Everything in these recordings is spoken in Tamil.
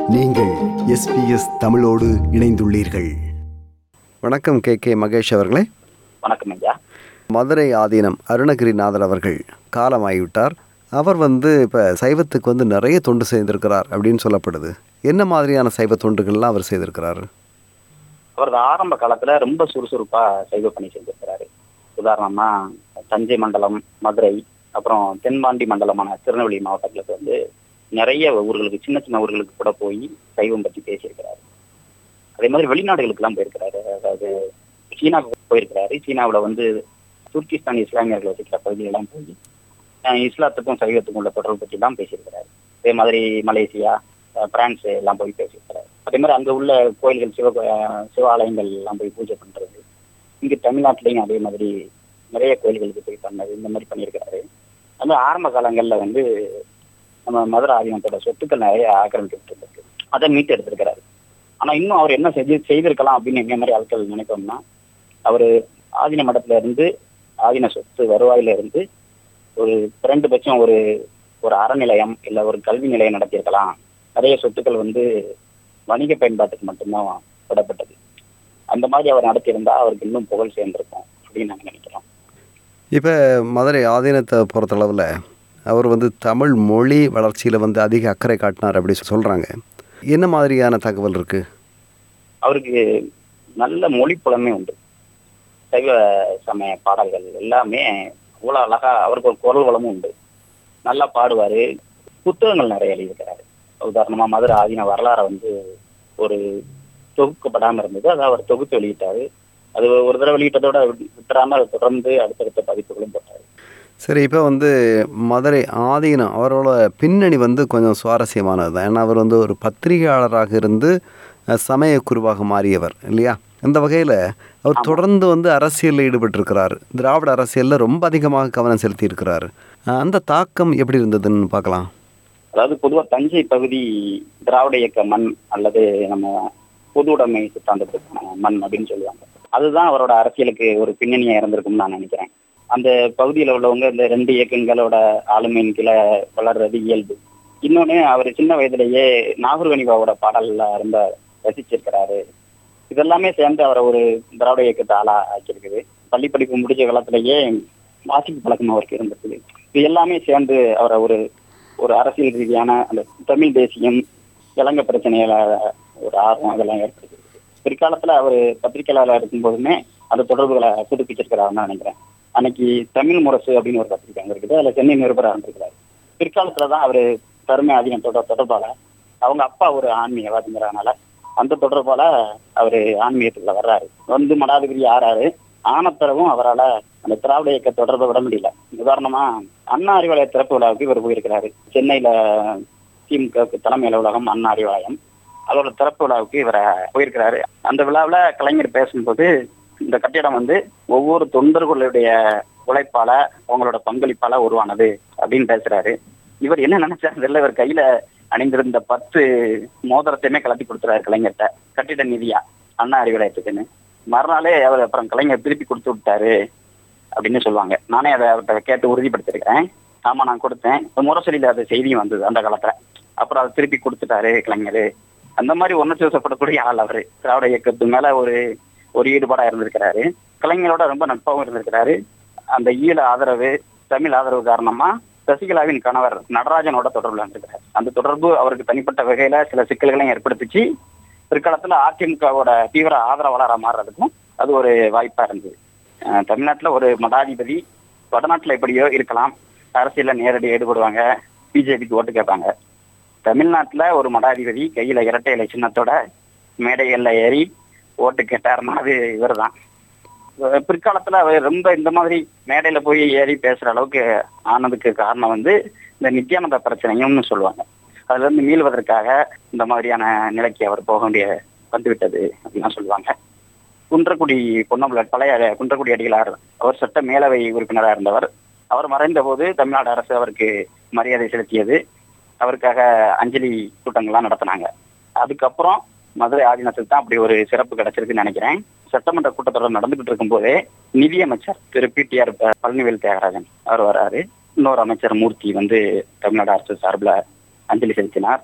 நீங்கள் எஸ்பிஎஸ் தமிழோடு இணைந்துள்ளீர்கள் வணக்கம் கே கே மகேஷ் அவர்களே வணக்கம் ஐயா மதுரை ஆதீனம் அருணகிரிநாதர் அவர்கள் காலமாகிவிட்டார் அவர் வந்து இப்போ சைவத்துக்கு வந்து நிறைய தொண்டு செய்திருக்கிறார் அப்படின்னு சொல்லப்படுது என்ன மாதிரியான சைவ தொண்டுகள்லாம் அவர் செய்திருக்கிறாரு அவரது ஆரம்ப காலத்துல ரொம்ப சுறுசுறுப்பா சைவ பணி செஞ்சிருக்கிறாரு உதாரணமா தஞ்சை மண்டலம் மதுரை அப்புறம் தென்பாண்டி மண்டலமான திருநெல்வேலி மாவட்டங்களுக்கு வந்து நிறைய ஊர்களுக்கு சின்ன சின்ன ஊர்களுக்கு கூட போய் சைவம் பற்றி பேசியிருக்கிறாரு அதே மாதிரி வெளிநாடுகளுக்கெல்லாம் போயிருக்கிறாரு அதாவது சீனாவுக்கு போயிருக்கிறாரு சீனாவுல வந்து துர்கிஸ்தான் இஸ்லாமியர்கள் வசிக்கிற பகுதியெல்லாம் போய் அஹ், இஸ்லாத்துக்கும் சைவத்துக்கும் உள்ள தொடர்பு பற்றி தான் பேசியிருக்கிறாரு அதே மாதிரி மலேசியா அஹ், பிரான்ஸ் எல்லாம் போய் பேசியிருக்கிறாரு அதே மாதிரி அங்க உள்ள கோயில்கள் சிவ அஹ், சிவாலயங்கள் எல்லாம் போய் பூஜை பண்றது இங்க தமிழ்நாட்டிலையும் அதே மாதிரி நிறைய கோயில்களுக்கு போய் பண்ணது இந்த மாதிரி பண்ணியிருக்கிறாரு அந்த ஆரம்ப காலங்கள்ல வந்து நம்ம மதுரை ஆதீனத்தோட சொத்துக்கள் நிறைய ஆக்கிரமிக்கப்பட்டு இருக்கு அதை மீட்டு எடுத்திருக்கிறாரு ஆனா இன்னும் அவர் என்ன செஞ்சு செய்திருக்கலாம் அப்படின்னு எங்க மாதிரி ஆட்கள் நினைப்போம்னா அவரு ஆதீன மடத்துல இருந்து ஆதீன சொத்து வருவாயில இருந்து ஒரு குறைந்தபட்சம் ஒரு ஒரு அறநிலையம் இல்ல ஒரு கல்வி நிலையம் நடத்தியிருக்கலாம் நிறைய சொத்துக்கள் வந்து வணிக பயன்பாட்டுக்கு மட்டும்தான் விடப்பட்டது அந்த மாதிரி அவர் நடத்தியிருந்தா அவருக்கு இன்னும் புகழ் சேர்ந்திருக்கும் அப்படின்னு நாங்க நினைக்கிறோம் இப்போ மதுரை ஆதீனத்தை பொறுத்தளவில் அவர் வந்து தமிழ் மொழி வளர்ச்சியில் வந்து அதிக அக்கறை காட்டினார் அப்படி சொல்கிறாங்க என்ன மாதிரியான தகவல் இருக்குது அவருக்கு நல்ல மொழி புலமே உண்டு சைவ சமய பாடல்கள் எல்லாமே அவ்வளோ அழகா அவருக்கு ஒரு குரல் வளமும் உண்டு நல்லா பாடுவாரு புத்தகங்கள் நிறைய எழுதியிருக்கிறாரு உதாரணமா மதுரை ஆதீன வரலாறை வந்து ஒரு தொகுக்கப்படாம இருந்தது அதை அவர் தொகுத்து வெளியிட்டாரு அது ஒரு தடவை வெளியிட்டதோட விட்டுறாம அதை தொடர்ந்து அடுத்தடுத்த பதிப்புகளும் போட்டாரு சரி இப்போ வந்து மதுரை ஆதீனம் அவரோட பின்னணி வந்து கொஞ்சம் சுவாரஸ்யமானது தான் ஏன்னா அவர் வந்து ஒரு பத்திரிகையாளராக இருந்து அஹ், சமய குருவாக மாறியவர் இல்லையா அந்த வகையில் அவர் தொடர்ந்து வந்து அரசியலில் ஈடுபட்டிருக்கிறார் திராவிட அரசியலில் ரொம்ப அதிகமாக கவனம் செலுத்தியிருக்கிறார் அஹ், அந்த தாக்கம் எப்படி இருந்ததுன்னு பார்க்கலாம் அதாவது பொதுவா தஞ்சை பகுதி திராவிட இயக்க மண் அல்லது நம்ம பொது உடைமை சித்தாந்தத்துக்கான மண் அப்படின்னு சொல்லுவாங்க அதுதான் அவரோட அரசியலுக்கு ஒரு பின்னணியா இருந்திருக்கும்னு நான் நினைக்கிறேன் அந்த பகுதியில உள்ளவங்க இந்த ரெண்டு இயக்கங்களோட ஆளுமையின் கீழே வளர்றது இயல்பு இன்னொன்னு அவர் சின்ன வயதிலேயே நாகர்கனிபாவோட பாடல்ல ரொம்ப ரசிச்சிருக்கிறாரு இதெல்லாமே சேர்ந்து அவரை ஒரு திராவிட இயக்கத்தை ஆளா ஆக்கியிருக்குது பள்ளி படிப்பு முடிச்ச காலத்திலேயே வாசிப்பு பழக்கம் அவருக்கு இருந்திருக்குது இது எல்லாமே சேர்ந்து அவரை ஒரு ஒரு அரசியல் ரீதியான அந்த தமிழ் தேசியம் இலங்கை பிரச்சனையில ஒரு ஆர்வம் அதெல்லாம் ஏற்படுத்தி பிற்காலத்துல அவர் பத்திரிகையாளர் இருக்கும்போதுமே அந்த தொடர்புகளை புதுப்பிச்சிருக்கிறாருன்னு நினைக்கிறேன் அன்னைக்கு தமிழ் முரசு அப்படின்னு ஒரு பத்திரிகை அங்க இருக்குது அதுல சென்னை நிருபரா இருந்திருக்கிறாரு பிற்காலத்துல தான் அவரு தருமை ஆதீனத்தோட தொடர்பால அவங்க அப்பா ஒரு ஆன்மீகவாதிங்கிறதுனால அந்த தொடர்பால அவரு ஆன்மீகத்துக்குள்ள வர்றாரு வந்து மடாதிபதி ஆறாரு ஆன பிறகும் அவரால அந்த திராவிட இயக்க தொடர்பை விட முடியல உதாரணமா அண்ணா அறிவாலய திறப்பு விழாவுக்கு இவர் போயிருக்கிறாரு சென்னையில திமுக தலைமை அலுவலகம் அண்ணா அறிவாலயம் அதோட திறப்பு விழாவுக்கு இவரை போயிருக்கிறாரு அந்த விழாவுல கலைஞர் பேசும்போது இந்த கட்டிடம் வந்து ஒவ்வொரு தொண்டர்களுடைய உழைப்பால அவங்களோட பங்களிப்பால உருவானது அப்படின்னு பேசுறாரு இவர் என்ன நினைச்சாரு தெரியல இவர் கையில அணிந்திருந்த பத்து மோதிரத்தையுமே கலட்டி கொடுத்துறாரு கலைஞர்கிட்ட கட்டிட நிதியா அண்ணா அறிவாலயத்துக்குன்னு மறுநாளே அவர் அப்புறம் கலைஞர் திருப்பி கொடுத்து விட்டாரு அப்படின்னு சொல்லுவாங்க நானே அதை அவர்கிட்ட கேட்டு உறுதிப்படுத்திருக்கிறேன் ஆமா நான் கொடுத்தேன் முரசொலியில அது செய்தியும் வந்தது அந்த காலத்துல அப்புறம் அதை திருப்பி கொடுத்துட்டாரு கலைஞர் அந்த மாதிரி உணர்ச்சி வசப்படக்கூடிய ஆள் அவரு திராவிட இயக்கத்து மேல ஒரு ஒரு ஈடுபாடா இருந்திருக்கிறாரு கலைஞரோட ரொம்ப நட்பாகவும் இருந்திருக்கிறாரு அந்த ஈழ ஆதரவு தமிழ் ஆதரவு காரணமா சசிகலாவின் கணவர் நடராஜனோட தொடர்புல இருந்திருக்கிறார் அந்த தொடர்பு அவருக்கு தனிப்பட்ட வகையில சில சிக்கல்களையும் ஏற்படுத்திச்சு பிற்காலத்துல அதிமுகவோட தீவிர ஆதரவாளரா மாறுறதுக்கும் அது ஒரு வாய்ப்பா இருந்தது அஹ் தமிழ்நாட்டுல ஒரு மடாதிபதி வடநாட்டுல எப்படியோ இருக்கலாம் அரசியல்ல நேரடி ஈடுபடுவாங்க பிஜேபிக்கு ஓட்டு கேட்பாங்க தமிழ்நாட்டுல ஒரு மடாதிபதி கையில இரட்டை இலை சின்னத்தோட மேடைகள்ல ஏறி ஓட்டு கேட்டாருன்னா அது இவர்தான் அஹ் பிற்காலத்துல அவர் ரொம்ப இந்த மாதிரி மேடையில போய் ஏறி பேசுற அளவுக்கு ஆனதுக்கு காரணம் வந்து இந்த நித்யானந்த பிரச்சனையும்னு சொல்லுவாங்க அதுல இருந்து மீள்வதற்காக இந்த மாதிரியான நிலைக்கு அவர் போக வேண்டிய வந்துவிட்டது அப்படின்னு சொல்லுவாங்க குன்றக்குடி பொன்னம்பல பழைய குன்றக்குடி அடிகளார் அவர் சட்ட மேலவை உறுப்பினராக இருந்தவர் அவர் மறைந்த போது தமிழ்நாடு அரசு அவருக்கு மரியாதை செலுத்தியது அவருக்காக அஞ்சலி கூட்டங்கள்லாம் நடத்தினாங்க அதுக்கப்புறம் மதுரை ஆதீனத்துக்கு தான் அப்படி ஒரு சிறப்பு கிடைச்சிருக்குன்னு நினைக்கிறேன் சட்டமன்ற கூட்டத்தொடர் நடந்துகிட்டு இருக்கும்போதே நிதியமைச்சர் திரு பிடிஆர் பழனிவேல் தியாகராஜன் அவர் வராரு இன்னொரு அமைச்சர் மூர்த்தி வந்து தமிழ்நாடு அரசு சார்பில் அஞ்சலி செலுத்தினார்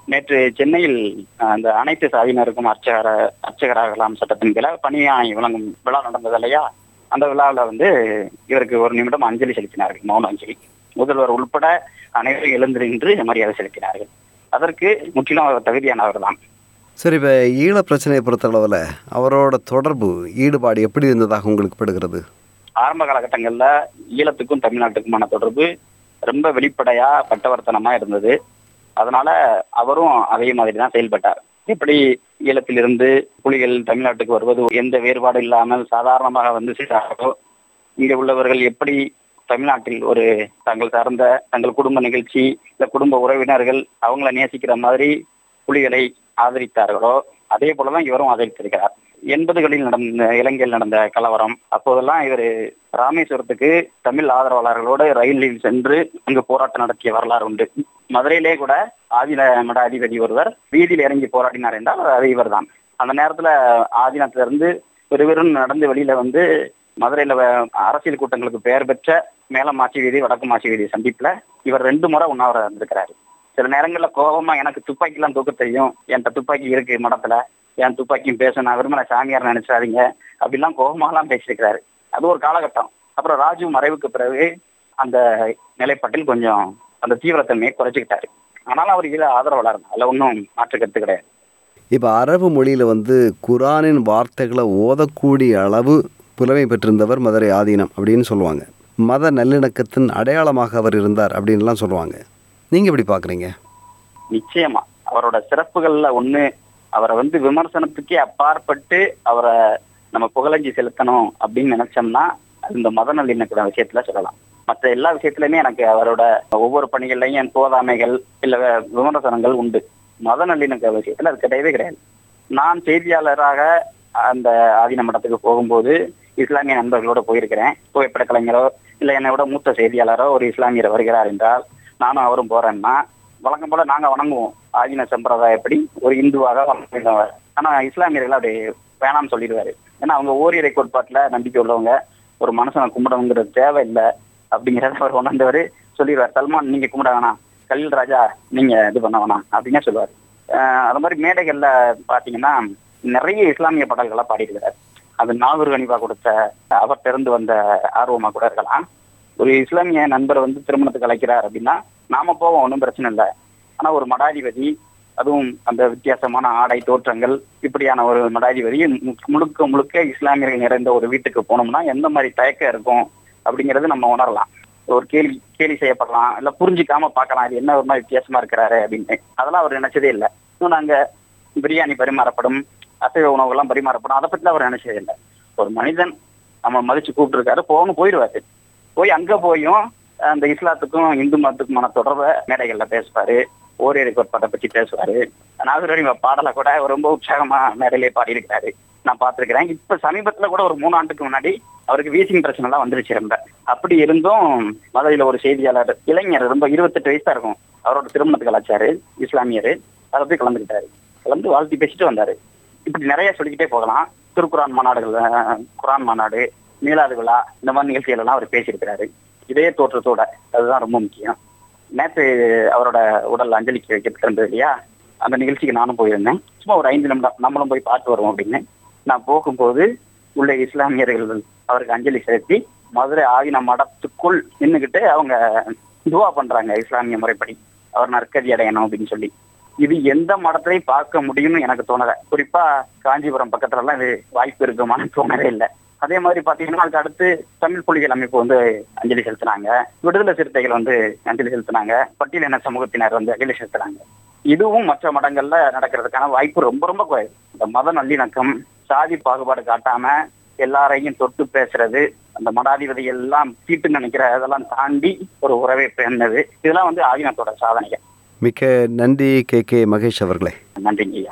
நேற்று சென்னையில் அஹ், அந்த அனைத்து சாதியினருக்கும் அர்ச்சகர அர்ச்சகராகலாம் சட்டத்தின் கீழ பணியாய் விளங்கும் விழா நடந்தது இல்லையா அந்த விழாவில் வந்து இவருக்கு ஒரு நிமிடம் அஞ்சலி செலுத்தினார்கள் மௌன அஞ்சலி முதல்வர் உள்பட அனைவரும் எழுந்து நின்று மரியாதை செலுத்தினார்கள் அதற்கு முற்றிலும் அவர் தகுதியானவர் தான் சரி இப்போ ஈழ பிரச்சனையை பொறுத்தளவில் அவரோட தொடர்பு ஈடுபாடு எப்படி இருந்ததாக உங்களுக்கு படுகிறது ஆரம்ப காலகட்டங்கள்ல ஈழத்துக்கும் தமிழ்நாட்டுக்குமான தொடர்பு ரொம்ப வெளிப்படையா பட்டவர்த்தனமா இருந்தது அதனால அவரும் அதே மாதிரி தான் செயல்பட்டார் எப்படி ஈழத்திலிருந்து புலிகள் தமிழ்நாட்டுக்கு வருவது எந்த வேறுபாடு இல்லாமல் சாதாரணமாக வந்து செய்தார்களோ இங்க உள்ளவர்கள் எப்படி தமிழ்நாட்டில் ஒரு தங்கள் சார்ந்த தங்கள் குடும்ப நிகழ்ச்சி இல்ல குடும்ப உறவினர்கள் அவங்கள நேசிக்கிற மாதிரி புலிகளை ஆதரித்தார்களோ அதே போலதான் இவரும் ஆதரித்திருக்கிறார் எண்பதுகளில் நடந்த இலங்கையில் நடந்த கலவரம் அப்போதெல்லாம் இவர் ராமேஸ்வரத்துக்கு தமிழ் ஆதரவாளர்களோடு ரயிலில் சென்று அங்கு போராட்டம் நடத்திய வரலாறு உண்டு மதுரையிலே கூட ஆதின மடாதிபதி ஒருவர் வீதியில் இறங்கி போராடினார் என்றால் அது இவர்தான் அந்த நேரத்துல ஆதீனத்துல இருந்து வெறுவெறும் நடந்து வெளியில வந்து மதுரையில வ- அரசியல் கூட்டங்களுக்கு பெயர் பெற்ற மேலம் மாசி வீதி வடக்கு மாசி வீதி சந்திப்புல இவர் ரெண்டு முறை உண்ணாவிரதம் இருந்திருக்கிறாரு சில நேரங்கள்ல கோபமா எனக்கு துப்பாக்கி எல்லாம் தூக்க தெரியும் என்கிட்ட துப்பாக்கி இருக்கு மடத்துல என் துப்பாக்கியும் பேச நான் விரும்பின சாமியார் நினைச்சாதீங்க அப்படிலாம் கோபமாலாம் பேசியிருக்கிறாரு அது ஒரு காலகட்டம் அப்புறம் ராஜு மறைவுக்கு பிறகு அந்த நிலைப்பாட்டில் கொஞ்சம் அந்த தீவிரத்தன்மையை குறைச்சிக்கிட்டாரு ஆனாலும் அவர் இதில் ஆதரவாளர் அதுல ஒன்றும் மாற்று கருத்து கிடையாது இப்போ அரபு மொழியில் வந்து குரானின் வார்த்தைகளை ஓதக்கூடிய அளவு புலமை பெற்றிருந்தவர் மதுரை ஆதீனம் அப்படின்னு சொல்லுவாங்க மத நல்லிணக்கத்தின் அடையாளமாக அவர் இருந்தார் அப்படின்லாம் சொல்லுவாங்க நீங்கள் எப்படி பார்க்குறீங்க நிச்சயமா அவரோட சிறப்புகள்ல ஒண்ணு அவரை வந்து விமர்சனத்துக்கே அப்பாற்பட்டு அவரை நம்ம புகழஞ்சி செலுத்தணும் அப்படின்னு நினைச்சோம்னா அது இந்த மத நல்லிணக்கிற விஷயத்துல சொல்லலாம் மற்ற எல்லா விஷயத்திலுமே எனக்கு அவரோட ஒவ்வொரு பணிகள்லையும் என் போதாமைகள் இல்ல விமர்சனங்கள் உண்டு மத நல்லிணக்க விஷயத்துல அது கிடையவே கிடையாது நான் செய்தியாளராக அந்த ஆதீன மடத்துக்கு போகும்போது இஸ்லாமிய நண்பர்களோட போயிருக்கிறேன் புகைப்பட கலைஞரோ இல்ல என்னை விட மூத்த செய்தியாளரோ ஒரு இஸ்லாமியர் வருகிறார் என்றால் நானும் அவரும் போறேன்னா வழக்கம் போல நாங்க வணங்குவோம் ஆதீன சம்பிரதாயப்படி ஒரு இந்துவாக வணங்குவார் ஆனா இஸ்லாமியர்கள் அப்படி வேணாம்னு சொல்லிடுவாரு ஏன்னா அவங்க ஓரிரை கோட்பாட்டுல நம்பிக்கை உள்ளவங்க ஒரு மனுஷனை கும்பிடணுங்கிறது தேவையில்லை அப்படிங்கிறத அவர் உணர்ந்தவர் சொல்லிடுவார் சல்மான் நீங்க கும்பிட வேணாம் கலீல் ராஜா நீங்க இது பண்ண வேணாம் அப்படின்னே சொல்லுவார் ஆஹ் அது மாதிரி மேடைகள்ல பாத்தீங்கன்னா நிறைய இஸ்லாமிய பாடல்களா பாடியிருக்கிறார் அது நாகூர் கனிவா கொடுத்த அவர் திறந்து வந்த ஆர்வமா கூட இருக்கலாம் ஒரு இஸ்லாமிய நண்பர் வந்து திருமணத்துக்கு அழைக்கிறார் அப்படின்னா நாம போவோம் ஒன்றும் பிரச்சனை இல்லை ஆனா ஒரு மடாதிபதி அதுவும் அந்த வித்தியாசமான ஆடை தோற்றங்கள் இப்படியான ஒரு மடாதிபதி மு- முழுக்க முழுக்க இஸ்லாமியர்கள் நிறைந்த ஒரு வீட்டுக்கு போனோம்னா எந்த மாதிரி தயக்கம் இருக்கும் அப்படிங்கறது நம்ம உணரலாம் ஒரு கேலி கேலி செய்யப்படலாம் இல்ல புரிஞ்சுக்காம பார்க்கலாம் இது என்ன ஒரு மாதிரி வித்தியாசமா இருக்கிறாரு அப்படின்னு அதெல்லாம் அவர் நினைச்சதே இல்லை இன்னும் நாங்க பிரியாணி பரிமாறப்படும் அசைவ உணவுகள்லாம் பரிமாறப்படும் அதை பத்தி அவர் நினைச்சதே இல்லை ஒரு மனிதன் நம்ம மதிச்சு கூப்பிட்டுருக்காரு போகணும் போயிடுவாரு போய் அங்க போயும் அந்த இஸ்லாத்துக்கும் இந்து மதத்துக்குமான தொடர்பை மேடைகள்ல பேசுவாரு ஓரிரு கோட்பாட்டை பத்தி பேசுவாரு நாகரி பாடலை கூட அவர் ரொம்ப உற்சாகமா மேடையிலே பாடியிருக்கிறாரு நான் பார்த்திருக்கிறேன் இப்ப சமீபத்துல கூட ஒரு மூணு ஆண்டுக்கு முன்னாடி அவருக்கு வீசிங் பிரச்சனை எல்லாம் வந்துருச்சு ரொம்ப அப்படி இருந்தும் மதுரையில ஒரு செய்தியாளர் இளைஞர் ரொம்ப இருபத்தெட்டு வயசா இருக்கும் அவரோட திருமணத்துக்கு அழைச்சாரு இஸ்லாமியர் அதை போய் கலந்துக்கிட்டாரு கலந்து வாழ்த்தி பேசிட்டு வந்தாரு இப்படி நிறைய சொல்லிக்கிட்டே போகலாம் திருக்குரான் மாநாடுகள் அஹ், குரான் மாநாடு மீளாது விழா இந்த மாதிரி நிகழ்ச்சிகள் எல்லாம் அவர் பேசியிருக்கிறாரு இதே தோற்றத்தோட அதுதான் ரொம்ப முக்கியம் நேற்று அவரோட உடல் அஞ்சலிக்கு வைக்கிறதுக்கு இருந்தது இல்லையா அந்த நிகழ்ச்சிக்கு நானும் போயிருந்தேன் சும்மா ஒரு ஐந்து நிமிடம் நம்மளும் போய் பார்த்து வருவோம் அப்படின்னு நான் போகும்போது உள்ள இஸ்லாமியர்கள் அவருக்கு அஞ்சலி செலுத்தி மதுரை ஆதின மடத்துக்குள் நின்னுகிட்டு அவங்க துவா பண்றாங்க இஸ்லாமிய முறைப்படி அவர் நற்கதி அடையணும் அப்படின்னு சொல்லி இது எந்த மடத்திலையும் பார்க்க முடியும்னு எனக்கு தோணல குறிப்பா காஞ்சிபுரம் பக்கத்துல எல்லாம் இது வாய்ப்பு இருக்குமான்னு தோணவே இல்லை அதே மாதிரி பாத்தீங்கன்னா அதுக்கு அடுத்து தமிழ் புலிகள் அமைப்பு வந்து அஞ்சலி செலுத்தினாங்க விடுதலை சிறுத்தைகள் வந்து அஞ்சலி செலுத்தினாங்க பட்டியலின சமூகத்தினர் வந்து அஞ்சலி செலுத்தினாங்க இதுவும் மற்ற மடங்கள்ல நடக்கிறதுக்கான வாய்ப்பு ரொம்ப ரொம்ப குறைவு இந்த மத நல்லிணக்கம் சாதி பாகுபாடு காட்டாம எல்லாரையும் தொட்டு பேசுறது அந்த மடாதிபதி எல்லாம் தீட்டு நினைக்கிற இதெல்லாம் தாண்டி ஒரு உறவை பேர்ந்தது இதெல்லாம் வந்து ஆதீனத்தோட சாதனைகள் மிக்க நன்றி கே கே மகேஷ் அவர்களே நன்றிங்க ஐயா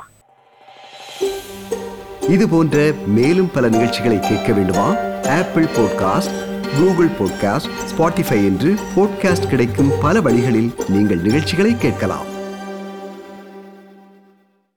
இது போன்ற மேலும் பல நிகழ்ச்சிகளை கேட்க வேண்டுமா Apple podcast Google podcast Spotify என்று பாட்காஸ்ட் கிடைக்கும் பல வழிகளில் நீங்கள் நிகழ்ச்சிகளை கேட்கலாம்